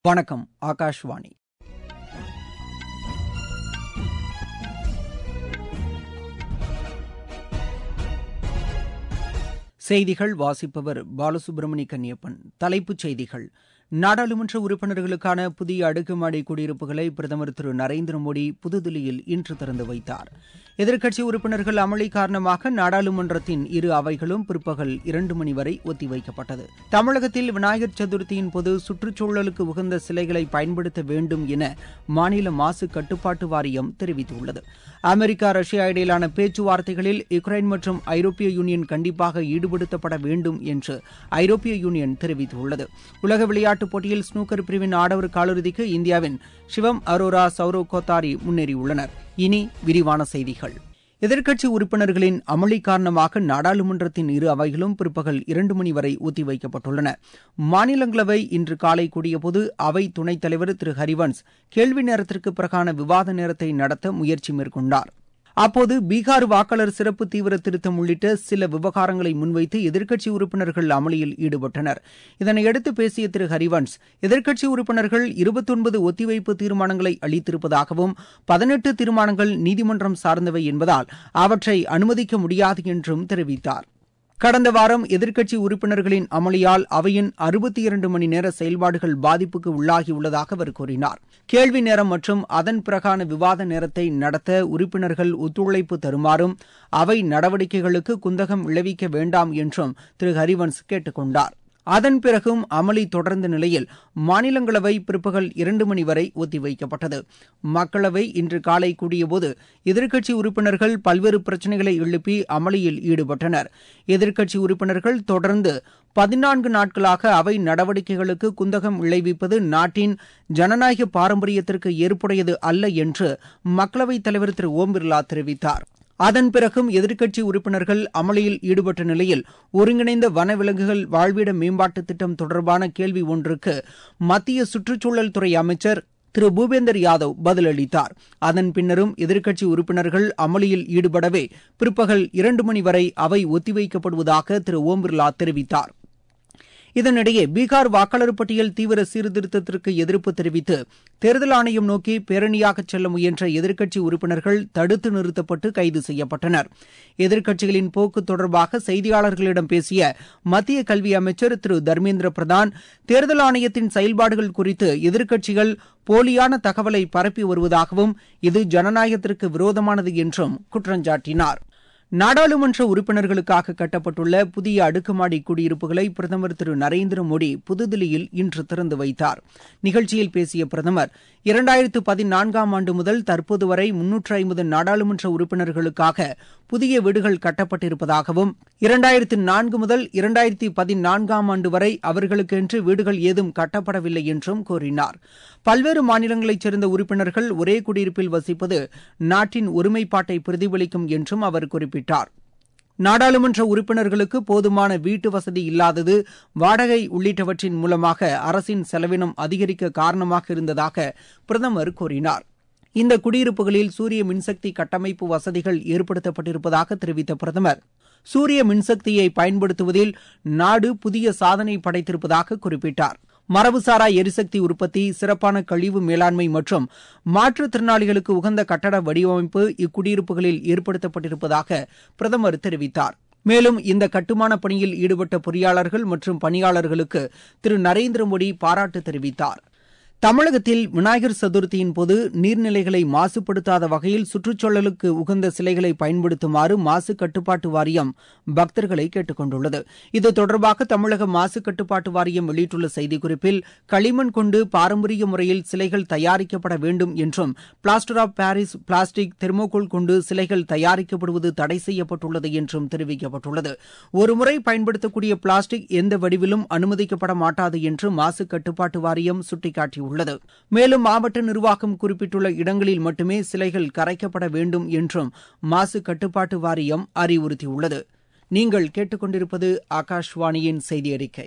வணக்கம் ஆகாஷ்வாணி செய்திகள் வாசிப்பவர் பாலசுப்ரமணி கன்னியப்பன் தலைப்புச் செய்திகள் நாடாளுமன்ற உறுப்பினர்களுக்கான புதிய அடுக்குமாடி குடியிருப்புகளை பிரதமர் திரு நரேந்திர மோடி புதுதில்லியில் இன்று திறந்து வைத்தார் எதிர்க்கட்சி உறுப்பினர்கள் அமளி காரணமாக நாடாளுமன்றத்தின் இரு அவைகளும் பிற்பகல் இரண்டு மணி வரை ஒத்திவைக்கப்பட்டது தமிழகத்தில் விநாயகர் சதுர்த்தியின் போது சுற்றுச்சூழலுக்கு உகந்த சிலைகளை பயன்படுத்த வேண்டும் என மாநில மாசு கட்டுப்பாட்டு வாரியம் தெரிவித்துள்ளது அமெரிக்கா ரஷ்யா இடையிலான பேச்சுவார்த்தைகளில் யுக்ரைன் மற்றும் ஐரோப்பிய யூனியன் கண்டிப்பாக ஈடுபடுத்தப்பட வேண்டும் என்று ஐரோப்பிய யூனியன் தெரிவித்துள்ளது உலக விளையாட்டுப் போட்டியில் ஸ்னூக்கர் பிரிவின் ஆடவர் காலிறுதிக்கு இந்தியாவின் சிவம் அரோரா சௌரவ் கோத்தாரி முன்னேறியுள்ளனர் இனி விரிவான செய்திகள் எதிர்க்கட்சி உறுப்பினர்களின் அமளி காரணமாக நாடாளுமன்றத்தின் இரு அவைகளும் பிற்பகல் இரண்டு மணி வரை ஒத்திவைக்கப்பட்டுள்ளன மாநிலங்களவை இன்று காலை கூடியபோது அவை துணைத் தலைவர் திரு ஹரிவன்ஸ் கேள்வி நேரத்திற்கு பிறகான விவாத நேரத்தை நடத்த முயற்சி மேற்கொண்டார் அப்போது பீகார் வாக்காளர் சிறப்பு தீவிர திருத்தம் உள்ளிட்ட சில விவகாரங்களை முன்வைத்து எதிர்க்கட்சி உறுப்பினர்கள் அமளியில் ஈடுபட்டனர் இதனையடுத்து பேசிய திரு ஹரிவன்ஸ் எதிர்க்கட்சி உறுப்பினர்கள் இருபத்தொன்பது ஒத்திவைப்பு தீர்மானங்களை அளித்திருப்பதாகவும் பதினெட்டு தீர்மானங்கள் நீதிமன்றம் சார்ந்தவை என்பதால் அவற்றை அனுமதிக்க முடியாது என்றும் தெரிவித்தார் கடந்த வாரம் எதிர்க்கட்சி உறுப்பினர்களின் அமளியால் அவையின் அறுபத்தி இரண்டு மணி நேர செயல்பாடுகள் பாதிப்புக்கு உள்ளாகியுள்ளதாக அவர் கூறினார் கேள்வி நேரம் மற்றும் அதன் பிறகான விவாத நேரத்தை நடத்த உறுப்பினர்கள் ஒத்துழைப்பு தருமாறும் அவை நடவடிக்கைகளுக்கு குந்தகம் விளைவிக்க வேண்டாம் என்றும் திரு ஹரிவன்ஸ் கேட்டுக் கொண்டார் அதன் பிறகும் அமளி தொடர்ந்த நிலையில் மாநிலங்களவை பிற்பகல் இரண்டு மணி வரை ஒத்திவைக்கப்பட்டது மக்களவை இன்று காலை கூடியபோது எதிர்க்கட்சி உறுப்பினர்கள் பல்வேறு பிரச்சினைகளை எழுப்பி அமளியில் ஈடுபட்டனர் எதிர்க்கட்சி உறுப்பினர்கள் தொடர்ந்து பதினான்கு நாட்களாக அவை நடவடிக்கைகளுக்கு குந்தகம் விளைவிப்பது நாட்டின் ஜனநாயக பாரம்பரியத்திற்கு ஏற்புடையது அல்ல என்று மக்களவைத் தலைவர் திரு ஓம் பிர்லா தெரிவித்தார் அதன் பிறகும் எதிர்க்கட்சி உறுப்பினர்கள் அமளியில் ஈடுபட்ட நிலையில் ஒருங்கிணைந்த வனவிலங்குகள் வாழ்விட மேம்பாட்டு திட்டம் தொடர்பான கேள்வி ஒன்றுக்கு மத்திய சுற்றுச்சூழல் துறை அமைச்சர் திரு பூபேந்தர் யாதவ் பதிலளித்தார் அதன் பின்னரும் எதிர்க்கட்சி உறுப்பினர்கள் அமளியில் ஈடுபடவே பிற்பகல் இரண்டு மணி வரை அவை ஒத்திவைக்கப்படுவதாக திரு ஓம் பிர்லா தெரிவித்தார் இதனிடையே பீகார் வாக்காளர் பட்டியல் தீவிர சீர்திருத்தத்திற்கு எதிர்ப்பு தெரிவித்து தேர்தல் ஆணையம் நோக்கி பேரணியாக செல்ல முயன்ற எதிர்க்கட்சி உறுப்பினர்கள் தடுத்து நிறுத்தப்பட்டு கைது செய்யப்பட்டனர் எதிர்க்கட்சிகளின் போக்கு தொடர்பாக செய்தியாளர்களிடம் பேசிய மத்திய கல்வி அமைச்சர் திரு தர்மேந்திர பிரதான் தேர்தல் ஆணையத்தின் செயல்பாடுகள் குறித்து எதிர்க்கட்சிகள் போலியான தகவலை பரப்பி வருவதாகவும் இது ஜனநாயகத்திற்கு விரோதமானது என்றும் குற்றஞ்சாட்டினார் நாடாளுமன்ற உறுப்பினர்களுக்காக கட்டப்பட்டுள்ள புதிய அடுக்குமாடி குடியிருப்புகளை பிரதமர் திரு நரேந்திர மோடி புதுதில்லியில் இன்று திறந்து வைத்தார் நிகழ்ச்சியில் பேசிய பிரதமர் இரண்டாயிரத்து பதினான்காம் ஆண்டு முதல் தற்போது வரை முன்னூற்று ஐம்பது நாடாளுமன்ற உறுப்பினர்களுக்காக புதிய வீடுகள் கட்டப்பட்டிருப்பதாகவும் இரண்டாயிரத்து நான்கு முதல் இரண்டாயிரத்தி பதினான்காம் ஆண்டு வரை அவர்களுக்கென்று வீடுகள் ஏதும் கட்டப்படவில்லை என்றும் கூறினார் பல்வேறு மாநிலங்களைச் சேர்ந்த உறுப்பினர்கள் ஒரே குடியிருப்பில் வசிப்பது நாட்டின் ஒருமைப்பாட்டை பிரதிபலிக்கும் என்றும் அவர் குறிப்பிட்டார் நாடாளுமன்ற உறுப்பினர்களுக்கு போதுமான வீட்டு வசதி இல்லாதது வாடகை உள்ளிட்டவற்றின் மூலமாக அரசின் செலவினம் அதிகரிக்க காரணமாக இருந்ததாக பிரதமர் கூறினார் இந்த குடியிருப்புகளில் சூரிய மின்சக்தி கட்டமைப்பு வசதிகள் ஏற்படுத்தப்பட்டிருப்பதாக தெரிவித்த பிரதமர் சூரிய மின்சக்தியை பயன்படுத்துவதில் நாடு புதிய சாதனை படைத்திருப்பதாக குறிப்பிட்டார் மரபுசாரா எரிசக்தி உற்பத்தி சிறப்பான கழிவு மேலாண்மை மற்றும் மாற்றுத்திறனாளிகளுக்கு உகந்த கட்டட வடிவமைப்பு இக்குடியிருப்புகளில் ஏற்படுத்தப்பட்டிருப்பதாக பிரதமர் தெரிவித்தார் மேலும் இந்த கட்டுமான பணியில் ஈடுபட்ட பொறியாளர்கள் மற்றும் பணியாளர்களுக்கு திரு நரேந்திர மோடி பாராட்டு தெரிவித்தார் தமிழகத்தில் விநாயகர் சதுர்த்தியின் போது நீர்நிலைகளை மாசுபடுத்தாத வகையில் சுற்றுச்சூழலுக்கு உகந்த சிலைகளை பயன்படுத்துமாறு மாசு கட்டுப்பாட்டு வாரியம் பக்தர்களை கேட்டுக் கொண்டுள்ளது இது தொடர்பாக தமிழக மாசு கட்டுப்பாட்டு வாரியம் வெளியிட்டுள்ள செய்திக்குறிப்பில் களிமண் கொண்டு பாரம்பரிய முறையில் சிலைகள் தயாரிக்கப்பட வேண்டும் என்றும் plaster of Paris plastic thermocol கொண்டு சிலைகள் தயாரிக்கப்படுவது தடை செய்யப்பட்டுள்ளது என்றும் தெரிவிக்கப்பட்டுள்ளது ஒருமுறை பயன்படுத்தக்கூடிய பிளாஸ்டிக் எந்த வடிவிலும் அனுமதிக்கப்பட மாட்டாது என்று மாசு கட்டுப்பாட்டு வாரியம் சுட்டிக்காட்டியுள்ளது உள்ளது மேலும் மாவட்ட நிர்வாகம் குறிப்பிட்டுள்ள இடங்களில் மட்டுமே சிலைகள் கரைக்கப்பட வேண்டும் என்றும் மாசு கட்டுப்பாட்டு வாரியம் அறிவுறுத்தியுள்ளது நீங்கள் கேட்டுக்கொண்டிருப்பது ஆகாஷ்வாணியின் செய்தி அறிக்கை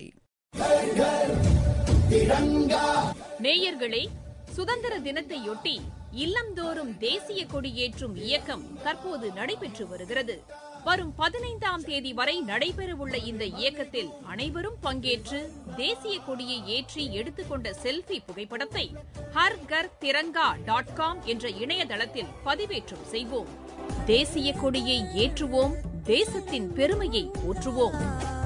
நேயர்களே சுதந்திர தினத்தையொட்டி இல்லந்தோறும் தேசிய கொடி ஏற்றும் இயக்கம் தற்போது நடைபெற்று வருகிறது வரும் பதினைந்தாம் தேதி வரை நடைபெறவுள்ள இந்த இயக்கத்தில் அனைவரும் பங்கேற்று தேசிய கொடியை ஏற்றி எடுத்துக்கொண்ட செல்ஃபி புகைப்படத்தை ஹர் கர் திரங்கா டாட் காம் என்ற இணையதளத்தில் பதிவேற்றம் செய்வோம் தேசிய கொடியை ஏற்றுவோம் தேசத்தின் பெருமையை போற்றுவோம்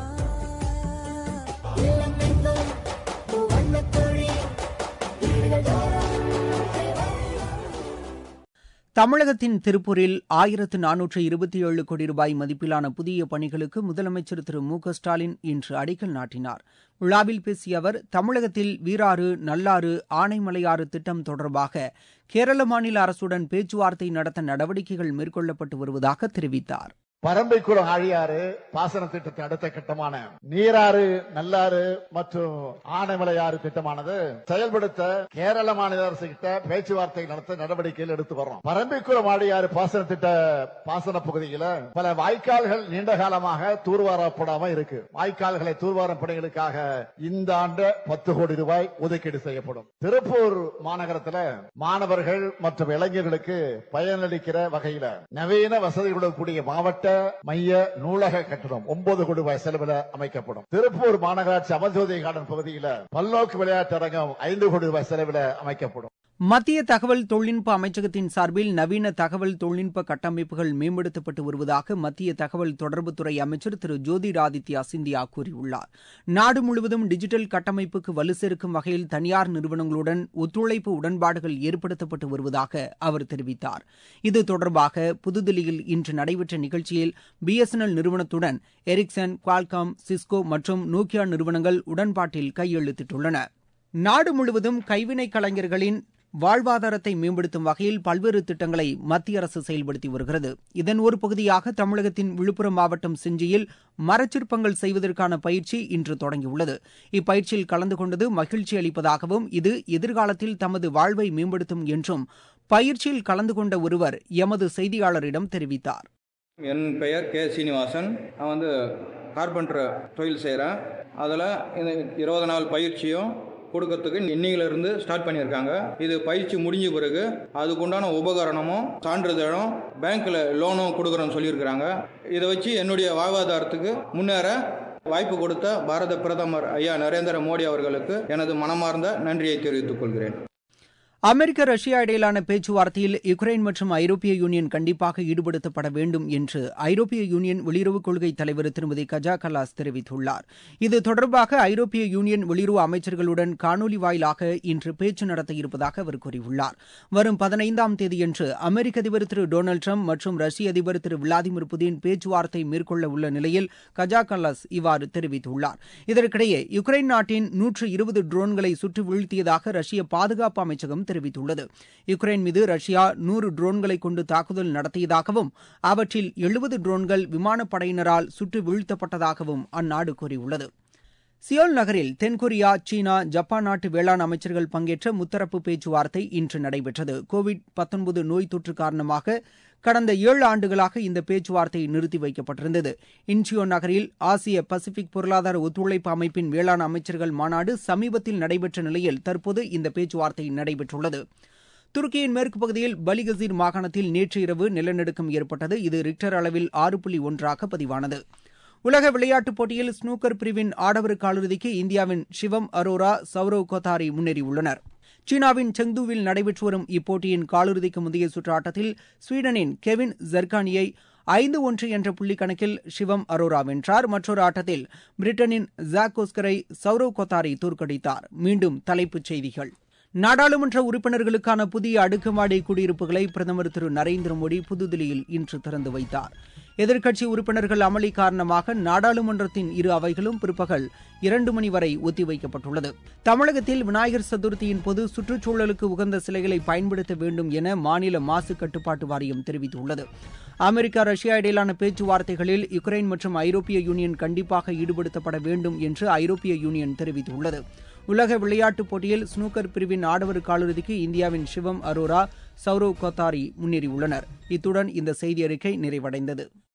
தமிழகத்தின் திருப்பூரில் ஆயிரத்து நானூற்று இருபத்தி ஏழு கோடி ரூபாய் மதிப்பிலான புதிய பணிகளுக்கு முதலமைச்சர் திரு மு க ஸ்டாலின் இன்று அடிக்கல் நாட்டினார் விழாவில் பேசிய அவர் தமிழகத்தில் வீராறு நல்லாறு ஆனைமலையாறு திட்டம் தொடர்பாக கேரள மாநில அரசுடன் பேச்சுவார்த்தை நடத்த நடவடிக்கைகள் மேற்கொள்ளப்பட்டு வருவதாக தெரிவித்தார் பரம்பிக்குளம் ஆழியாறு பாசன திட்டத்தின் அடுத்த கட்டமான நீராறு நல்லாறு மற்றும் ஆனைமலையாறு திட்டமானது செயல்படுத்த கேரள மாநில அரசு கிட்ட பேச்சுவார்த்தை நடத்த நடவடிக்கைகள் எடுத்து வர்றோம் பரம்பிக்குளம் ஆழியாறு பாசன திட்ட பாசன பகுதியில பல வாய்க்கால்கள் நீண்ட காலமாக தூர்வாரப்படாம இருக்கு வாய்க்கால்களை தூர்வாரம் பணிகளுக்காக இந்த ஆண்டு பத்து கோடி ரூபாய் ஒதுக்கீடு செய்யப்படும் திருப்பூர் மாநகரத்தில் மாணவர்கள் மற்றும் இளைஞர்களுக்கு பயனளிக்கிற வகையில நவீன வசதிகளுடன் கூடிய மாவட்ட மைய நூலக கட்டணம் ஒன்பது கோடி ரூபாய் செலவில் அமைக்கப்படும் திருப்பூர் மாநகராட்சி அமர்ஜோதி கார்டன் பகுதியில் பல்நோக்கு விளையாட்டு அரங்கம் ஐந்து கோடி ரூபாய் செலவில் அமைக்கப்படும் மத்திய தகவல் தொழில்நுட்ப அமைச்சகத்தின் சார்பில் நவீன தகவல் தொழில்நுட்ப கட்டமைப்புகள் மேம்படுத்தப்பட்டு வருவதாக மத்திய தகவல் தொடர்புத்துறை அமைச்சர் திரு ஜோதிராதித்யா சிந்தியா கூறியுள்ளார் நாடு முழுவதும் டிஜிட்டல் கட்டமைப்புக்கு வலு சேர்க்கும் வகையில் தனியார் நிறுவனங்களுடன் ஒத்துழைப்பு உடன்பாடுகள் ஏற்படுத்தப்பட்டு வருவதாக அவர் தெரிவித்தார் இது தொடர்பாக புதுதில்லியில் இன்று நடைபெற்ற நிகழ்ச்சியில் பிஎஸ்என்எல் நிறுவனத்துடன் எரிக்சன் குவால்காம் சிஸ்கோ மற்றும் நோக்கியா நிறுவனங்கள் உடன்பாட்டில் கையெழுத்திட்டுள்ளன நாடு முழுவதும் கைவினை கலைஞர்களின் வாழ்வாதாரத்தை மேம்படுத்தும் வகையில் பல்வேறு திட்டங்களை மத்திய அரசு செயல்படுத்தி வருகிறது இதன் ஒரு பகுதியாக தமிழகத்தின் விழுப்புரம் மாவட்டம் செஞ்சியில் மரச்சிற்பங்கள் செய்வதற்கான பயிற்சி இன்று தொடங்கியுள்ளது இப்பயிற்சியில் கலந்து கொண்டது மகிழ்ச்சி அளிப்பதாகவும் இது எதிர்காலத்தில் தமது வாழ்வை மேம்படுத்தும் என்றும் பயிற்சியில் கலந்து கொண்ட ஒருவர் எமது செய்தியாளரிடம் தெரிவித்தார் என் பெயர் கே சீனிவாசன் நான் வந்து கார்பெண்டர் தொழில் செய்கிறேன் அதில் இந்த இருபது நாள் பயிற்சியும் கொடுக்கறதுக்கு இன்னையிலிருந்து ஸ்டார்ட் பண்ணியிருக்காங்க இது பயிற்சி முடிஞ்ச பிறகு அதுக்குண்டான உபகரணமும் சான்றிதழும் பேங்க்கில் லோனும் கொடுக்குறோன்னு சொல்லியிருக்கிறாங்க இதை வச்சு என்னுடைய வாழ்வாதாரத்துக்கு முன்னேற வாய்ப்பு கொடுத்த பாரத பிரதமர் ஐயா நரேந்திர மோடி அவர்களுக்கு எனது மனமார்ந்த நன்றியை தெரிவித்துக் கொள்கிறேன் அமெரிக்க ரஷ்யா இடையிலான பேச்சுவார்த்தையில் யுக்ரைன் மற்றும் ஐரோப்பிய யூனியன் கண்டிப்பாக ஈடுபடுத்தப்பட வேண்டும் என்று ஐரோப்பிய யூனியன் வெளியுறவு கொள்கை தலைவர் திருமதி கஜா கலாஸ் தெரிவித்துள்ளார் இது தொடர்பாக ஐரோப்பிய யூனியன் வெளியுறவு அமைச்சர்களுடன் காணொலி வாயிலாக இன்று பேச்சு நடத்த இருப்பதாக அவர் கூறியுள்ளார் வரும் பதினைந்தாம் தேதியன்று அமெரிக்க அதிபர் திரு டொனால்டு ட்ரம்ப் மற்றும் ரஷ்ய அதிபர் திரு விளாடிமிர் புதின் பேச்சுவார்த்தை மேற்கொள்ள உள்ள நிலையில் கஜா கலாஸ் இவ்வாறு தெரிவித்துள்ளார் இதற்கிடையே யுக்ரைன் நாட்டின் நூற்று இருபது ட்ரோன்களை சுட்டு வீழ்த்தியதாக ரஷ்ய பாதுகாப்பு அமைச்சகம் தெரிவித்துள்ளது யுக்ரைன் மீது ரஷ்யா நூறு ட்ரோன்களை கொண்டு தாக்குதல் நடத்தியதாகவும் அவற்றில் எழுபது ட்ரோன்கள் விமானப்படையினரால் சுட்டு வீழ்த்தப்பட்டதாகவும் அந்நாடு கூறியுள்ளது சியோல் நகரில் தென்கொரியா சீனா ஜப்பான் நாட்டு வேளாண் அமைச்சர்கள் பங்கேற்ற முத்தரப்பு பேச்சுவார்த்தை இன்று நடைபெற்றது கோவிட் நோய் தொற்று காரணமாக கடந்த ஏழு ஆண்டுகளாக இந்த பேச்சுவார்த்தை நிறுத்தி வைக்கப்பட்டிருந்தது இன்ச்சியோ நகரில் ஆசிய பசிபிக் பொருளாதார ஒத்துழைப்பு அமைப்பின் வேளாண் அமைச்சர்கள் மாநாடு சமீபத்தில் நடைபெற்ற நிலையில் தற்போது இந்த பேச்சுவார்த்தை நடைபெற்றுள்ளது துருக்கியின் மேற்கு பகுதியில் பலிகசீர் மாகாணத்தில் நேற்று இரவு நிலநடுக்கம் ஏற்பட்டது இது ரிக்டர் அளவில் ஆறு புள்ளி ஒன்றாக பதிவானது உலக விளையாட்டுப் போட்டியில் ஸ்னூக்கர் பிரிவின் ஆடவர் காலிறுதிக்கு இந்தியாவின் சிவம் அரோரா சௌரவ் கோதாரி முன்னேறியுள்ளனர் சீனாவின் செங்துவில் நடைபெற்று வரும் இப்போட்டியின் காலிறுதிக்கு முந்தைய சுற்று ஆட்டத்தில் ஸ்வீடனின் கெவின் ஜெர்கானியை ஐந்து ஒன்று என்ற புள்ளி கணக்கில் சிவம் அரோரா வென்றார் மற்றொரு ஆட்டத்தில் பிரிட்டனின் ஜாக் ஒஸ்கரை சௌரவ் கோத்தாரி தோற்கடித்தார் மீண்டும் தலைப்புச் செய்திகள் நாடாளுமன்ற உறுப்பினர்களுக்கான புதிய அடுக்குமாடி குடியிருப்புகளை பிரதமர் திரு நரேந்திர மோடி புதுதில்லியில் இன்று திறந்து வைத்தார் எதிர்க்கட்சி உறுப்பினர்கள் அமளி காரணமாக நாடாளுமன்றத்தின் இரு அவைகளும் பிற்பகல் இரண்டு மணி வரை ஒத்திவைக்கப்பட்டுள்ளது தமிழகத்தில் விநாயகர் சதுர்த்தியின் போது சுற்றுச்சூழலுக்கு உகந்த சிலைகளை பயன்படுத்த வேண்டும் என மாநில மாசு கட்டுப்பாட்டு வாரியம் தெரிவித்துள்ளது அமெரிக்கா ரஷ்யா இடையிலான பேச்சுவார்த்தைகளில் யுக்ரைன் மற்றும் ஐரோப்பிய யூனியன் கண்டிப்பாக ஈடுபடுத்தப்பட வேண்டும் என்று ஐரோப்பிய யூனியன் தெரிவித்துள்ளது உலக விளையாட்டுப் போட்டியில் ஸ்னூக்கர் பிரிவின் ஆடவர் காலிறுதிக்கு இந்தியாவின் சிவம் அரோரா சௌரவ் கோத்தாரி முன்னேறியுள்ளனர் இத்துடன் இந்த செய்தி அறிக்கை நிறைவடைந்தது